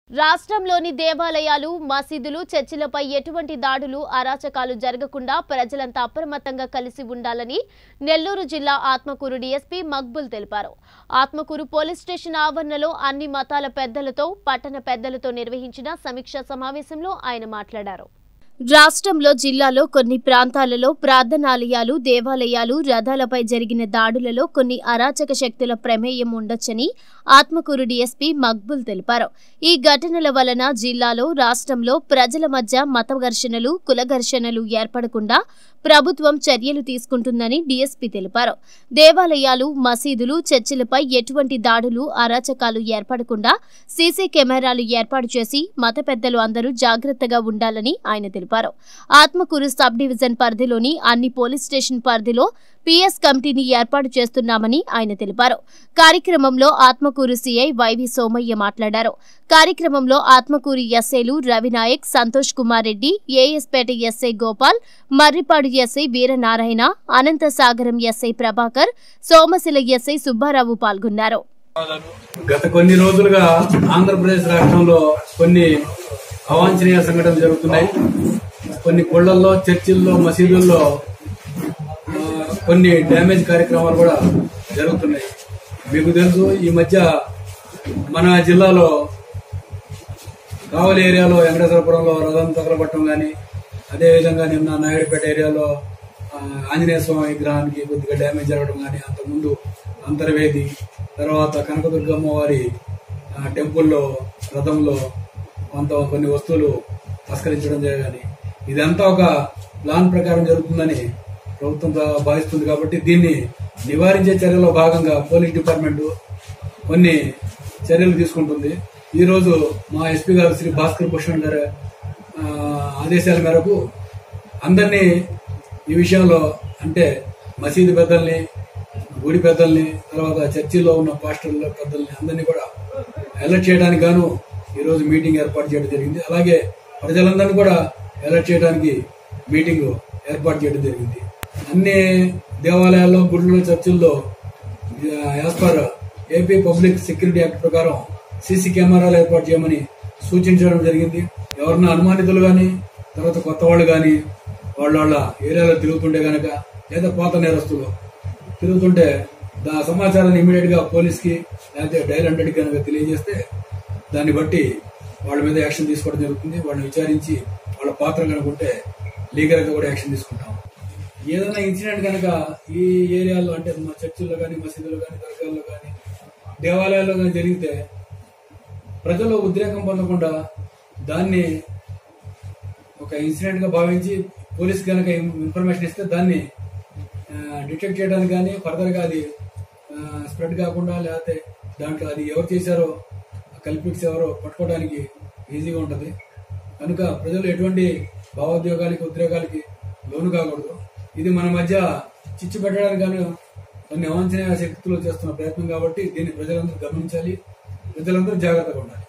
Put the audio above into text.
రాష్ట్రంలోని దేవాలయాలు మసీదులు చర్చిలపై ఎటువంటి దాడులు అరాచకాలు జరగకుండా ప్రజలంతా అప్రమత్తంగా కలిసి ఉండాలని నెల్లూరు జిల్లా ఆత్మకూరు డీఎస్పీ మక్బుల్ తెలిపారు ఆత్మకూరు పోలీస్ స్టేషన్ ఆవరణలో అన్ని మతాల పెద్దలతో పట్టణ పెద్దలతో నిర్వహించిన సమీక్షా సమావేశంలో ఆయన మాట్లాడారు రాష్ట్రంలో జిల్లాలో కొన్ని ప్రాంతాలలో ప్రార్థనాలయాలు దేవాలయాలు రథాలపై జరిగిన దాడులలో కొన్ని అరాచక శక్తుల ప్రమేయం ఉండొచ్చని ఆత్మకూరు డీఎస్పీ మక్బుల్ తెలిపారు ఈ ఘటనల వలన జిల్లాలో రాష్ట్రంలో ప్రజల మధ్య మత ఘర్షణలు కుల ఘర్షణలు ఏర్పడకుండా ప్రభుత్వం చర్యలు తీసుకుంటుందని డీఎస్పీ తెలిపారు దేవాలయాలు మసీదులు చర్చిలపై ఎటువంటి దాడులు అరాచకాలు ఏర్పడకుండా సీసీ కెమెరాలు ఏర్పాటు చేసి మత పెద్దలు అందరూ జాగ్రత్తగా ఉండాలని ఆయన తెలిపారు ఆత్మకూరు సబ్ డివిజన్ పరిధిలోని అన్ని పోలీస్ స్టేషన్ పరిధిలో పిఎస్ కమిటీని ఏర్పాటు చేస్తున్నామని ఆయన తెలిపారు కార్యక్రమంలో ఆత్మకూరు సీఐ వైవి సోమయ్య మాట్లాడారు కార్యక్రమంలో ఆత్మకూరు ఎస్ఐలు Ravi Nayak Santosh Kumar Reddy AS Peta SI Gopal Marripadu SI Veeranarayana Anantasagaram SI Prabhakar Somasila SI Subba Rao పాల్గొన్నారు గత కొన్ని రోజులుగా ఆంధ్రప్రదేశ్ రాష్ట్రంలో కొన్ని అవాంఛనీయ సంఘటనలు జరుగుతున్నాయి కొన్ని గుళ్లల్లో చర్చిల్లో మసీదుల్లో ఆ, కొన్ని డ్యామేజ్ కార్యక్రమాలు కూడా జరుగుతున్నాయి మీకు తెలుసు ఈ మధ్య మన జిల్లాలో కావలి ఏరియాలో వెంకటేశ్వరపురంలో రథం తగలబట్టడం కానీ అదేవిధంగా నిన్న నాయుడుపేట ఏరియాలో ఆ, ఆంజనేయ స్వామి విగ్రహానికి కొద్దిగా డ్యామేజ్ జరగడం కానీ అంతకుముందు అంతర్వేది తర్వాత కనకదుర్గమ్మ వారి ఆ, టెంపుల్లో రథంలో కొంత కొన్ని వస్తువులు తస్కరించడం కానీ ఇదంతా ఒక ప్లాన్ ప్రకారం జరుగుతుందని ప్రభుత్వం భా- భావిస్తుంది కాబట్టి దీన్ని నివారించే చర్యలో భాగంగా పోలీస్ డిపార్ట్మెంట్ కొన్ని చర్యలు తీసుకుంటుంది ఈ రోజు మా ఎస్పీ గారు శ్రీ భాస్కర్ భూషణ్ గారి ఆ, ఆదేశాల మేరకు అందరినీ ఈ విషయంలో అంటే మసీదు పెద్దల్ని గుడి పెద్దల్ని తర్వాత చర్చిలో ఉన్న పాస్టర్ల పెద్దల్ని అందరినీ కూడా అలర్ట్ చేయడానికి గాను ఈ రోజు మీటింగ్ ఏర్పాటు చేయడం జరిగింది అలాగే ప్రజలందరినీ కూడా అలర్ట్ చేయడానికి మీటింగ్ ఏర్పాటు చేయడం జరిగింది అన్ని దేవాలయాల్లో గుడుల్లో చర్చిల్లో as per AP public security act ప్రకారం సీసీ కెమెరాలు ఏర్పాటు చేయమని సూచించడం జరిగింది ఎవరన్నా అనుమానితులు గాని తర్వాత కొత్త వాళ్ళు గాని వాళ్ళ వాళ్ళ ఏరియాలో తిరుగుతుంటే గనక లేదా పాత నేరస్తులు తిరుగుతుంటే దా సమాచారాన్ని ఇమీడియట్ గా పోలీస్ కి లేకపోతే డైల్ హండ్రెడ్ కనుక తెలియజేస్తే దాన్ని బట్టి వాళ్ళ మీద యాక్షన్ తీసుకోవడం జరుగుతుంది వాళ్ళని విచారించి వాళ్ళ పాత్ర కనుకుంటే లీగల్ గా కూడా యాక్షన్ తీసుకుంటాం ఏదైనా ఇన్సిడెంట్ కనుక ఈ ఏరియాలో అంటే మా చర్చిల్లో కానీ మసీదులో కానీ దర్గాల్లో కానీ దేవాలయాల్లో కానీ జరిగితే ప్రజలు ఉద్రేకం పొందకుండా దాన్ని ఒక ఇన్సిడెంట్ గా భావించి పోలీస్ కనుక ఇన్ఫర్మేషన్ ఇస్తే దాన్ని డిటెక్ట్ చేయడానికి కానీ ఫర్దర్ గా అది స్ప్రెడ్ కాకుండా లేకపోతే దాంట్లో అది ఎవరు చేశారో కల్పిట్స్ ఎవరో పట్టుకోవడానికి ఈజీగా ఉంటది కనుక ప్రజలు ఎటువంటి భావోద్యోగాలకి ఉద్రేకాలకి లోను కాకూడదు ఇది మన మధ్య చిచ్చు పెట్టడానికి గాను కొన్ని అవాంఛనీయ శక్తులు చేస్తున్న ప్రయత్నం కాబట్టి దీన్ని ప్రజలందరూ గమనించాలి ప్రజలందరూ జాగ్రత్తగా ఉండాలి